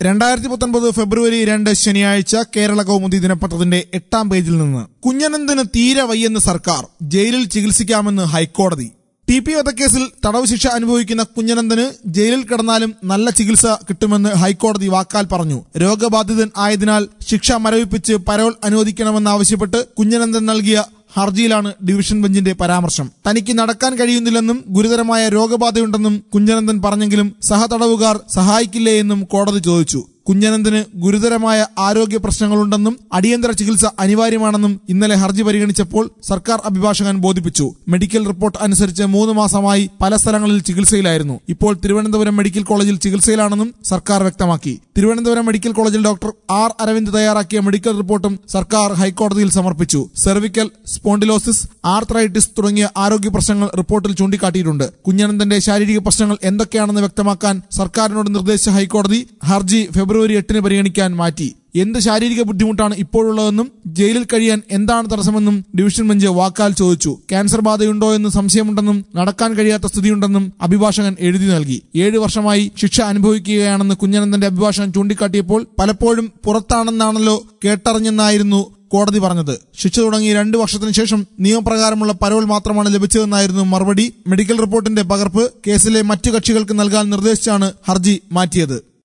രണ്ടായിരത്തി പത്തൊൻപത് ഫെബ്രുവരി രണ്ട് ശനിയാഴ്ച കേരള കൗമുദി ദിനപത്രത്തിന്റെ എട്ടാം പേജിൽ നിന്ന് കുഞ്ഞനന്ദന് തീരെ വയ്യെന്ന് സർക്കാർ ജയിലിൽ ചികിത്സിക്കാമെന്ന് ഹൈക്കോടതി ടി പി വധക്കേസിൽ തടവ് ശിക്ഷ അനുഭവിക്കുന്ന കുഞ്ഞനന്ദന് ജയിലിൽ കിടന്നാലും നല്ല ചികിത്സ കിട്ടുമെന്ന് ഹൈക്കോടതി വാക്കാൽ പറഞ്ഞു രോഗബാധിതൻ ആയതിനാൽ ശിക്ഷ മരവിപ്പിച്ച് പരോൾ അനുവദിക്കണമെന്നാവശ്യപ്പെട്ട് കുഞ്ഞനന്ദൻ നൽകിയ ഹർജിയിലാണ് ഡിവിഷൻ ബെഞ്ചിന്റെ പരാമർശം തനിക്ക് നടക്കാൻ കഴിയുന്നില്ലെന്നും ഗുരുതരമായ രോഗബാധയുണ്ടെന്നും കുഞ്ഞനന്ദൻ പറഞ്ഞെങ്കിലും സഹതടവുകാർ സഹായിക്കില്ലേ എന്നും കോടതി ചോദിച്ചു കുഞ്ഞനന്ദന് ഗുരുതരമായ ആരോഗ്യ പ്രശ്നങ്ങളുണ്ടെന്നും അടിയന്തര ചികിത്സ അനിവാര്യമാണെന്നും ഇന്നലെ ഹർജി പരിഗണിച്ചപ്പോൾ സർക്കാർ അഭിഭാഷകൻ ബോധിപ്പിച്ചു മെഡിക്കൽ റിപ്പോർട്ട് അനുസരിച്ച് മൂന്ന് മാസമായി പല സ്ഥലങ്ങളിൽ ചികിത്സയിലായിരുന്നു ഇപ്പോൾ തിരുവനന്തപുരം മെഡിക്കൽ കോളേജിൽ ചികിത്സയിലാണെന്നും സർക്കാർ വ്യക്തമാക്കി തിരുവനന്തപുരം മെഡിക്കൽ കോളേജിൽ ഡോക്ടർ ആർ അരവിന്ദ് തയ്യാറാക്കിയ മെഡിക്കൽ റിപ്പോർട്ടും സർക്കാർ ഹൈക്കോടതിയിൽ സമർപ്പിച്ചു സെർവിക്കൽ സ്പോണ്ടിലോസിസ് ആർത്രൈറ്റിസ് തുടങ്ങിയ ആരോഗ്യ പ്രശ്നങ്ങൾ റിപ്പോർട്ടിൽ ചൂണ്ടിക്കാട്ടിയിട്ടുണ്ട് കുഞ്ഞനന്ദന്റെ ശാരീരിക പ്രശ്നങ്ങൾ എന്തൊക്കെയാണെന്ന് വ്യക്തമാക്കാൻ സർക്കാരിനോട് നിർദ്ദേശിച്ച ഹൈക്കോടതി ഹർജി ഫെബ്രുവരി എട്ടിന് പരിഗണിക്കാൻ മാറ്റി എന്ത് ശാരീരിക ബുദ്ധിമുട്ടാണ് ഇപ്പോഴുള്ളതെന്നും ജയിലിൽ കഴിയാൻ എന്താണ് തടസ്സമെന്നും ഡിവിഷൻ ബെഞ്ച് വാക്കാൽ ചോദിച്ചു ക്യാൻസർ ബാധയുണ്ടോ എന്ന് സംശയമുണ്ടെന്നും നടക്കാൻ കഴിയാത്ത സ്ഥിതിയുണ്ടെന്നും അഭിഭാഷകൻ എഴുതി നൽകി ഏഴു വർഷമായി ശിക്ഷ അനുഭവിക്കുകയാണെന്ന് കുഞ്ഞനന്ദന്റെ അഭിഭാഷകൻ ചൂണ്ടിക്കാട്ടിയപ്പോൾ പലപ്പോഴും പുറത്താണെന്നാണല്ലോ കേട്ടറിഞ്ഞെന്നായിരുന്നു കോടതി പറഞ്ഞത് ശിക്ഷ തുടങ്ങി രണ്ടു വർഷത്തിനു ശേഷം നിയമപ്രകാരമുള്ള പരോൾ മാത്രമാണ് ലഭിച്ചതെന്നായിരുന്നു മറുപടി മെഡിക്കൽ റിപ്പോർട്ടിന്റെ പകർപ്പ് കേസിലെ മറ്റു കക്ഷികൾക്ക് നൽകാൻ നിർദ്ദേശിച്ചാണ് ഹർജി മാറ്റിയത്